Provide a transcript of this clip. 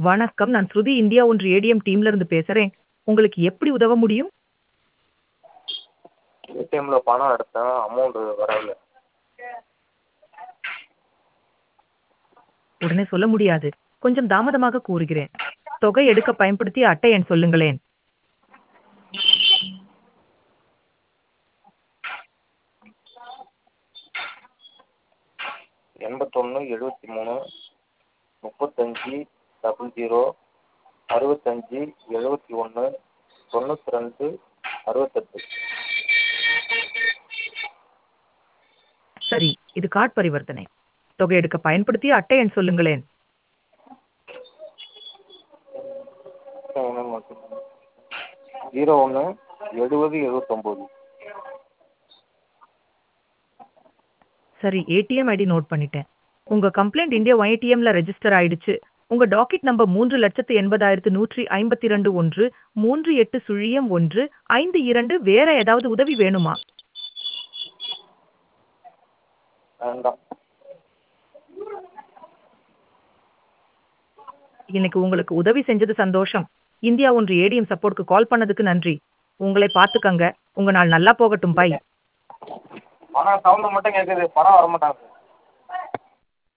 வணக்கம் நான் ஸ்ருதி இந்தியா ஒன்று ஏடிஎம் டீம்ல இருந்து பேசுறேன் உங்களுக்கு எப்படி உதவ முடியும் ஏடிஎம்ல பணம் எடுத்தேன் அமௌண்ட் வரல உடனே சொல்ல முடியாது கொஞ்சம் தாமதமாக கூறுகிறேன் தொகை எடுக்க பயன்படுத்திய அட்டை எண் சொல்லுங்களேன் எண்பத்தொன்று எழுபத்தி மூணு முப்பத்தஞ்சு டபுள் ஜீரோ அறுபத்தஞ்சு எழுபத்தி ஒன்று தொண்ணூற்றி ரெண்டு அறுபத்தெட்டு சரி இது கார்டு பரிவர்த்தனை தொகை எடுக்க பயன்படுத்திய அட்டை எண் சொல்லுங்களேன் ஜீரோ ஒன்று எழுபது எழுபத்தொம்போது சரி ஏடிஎம் ஐடி நோட் பண்ணிட்டேன் உங்க கம்ப்ளைண்ட் இந்தியா ஒய்டிஎம்ல ரெஜிஸ்டர் ஆயிடுச்சு உங்க டாக்கெட் நம்பர் மூன்று லட்சத்து எண்பதாயிரத்து நூற்றி ஐம்பத்தி ரெண்டு ஒன்று மூன்று எட்டு சுழியம் ஒன்று ஐந்து இரண்டு வேற ஏதாவது உதவி வேணுமா வேண்டாம் இன்னைக்கு உங்களுக்கு உதவி செஞ்சது சந்தோஷம் இந்தியா ஒன்று ஏடிஎம் சப்போர்ட்க்கு கால் பண்ணதுக்கு நன்றி உங்களை பார்த்துக்கங்க உங்க நாள் நல்லா போகட்டும் பை பணம் சவுண்டு மட்டும் கேட்குது பணம் வர மாட்டாங்க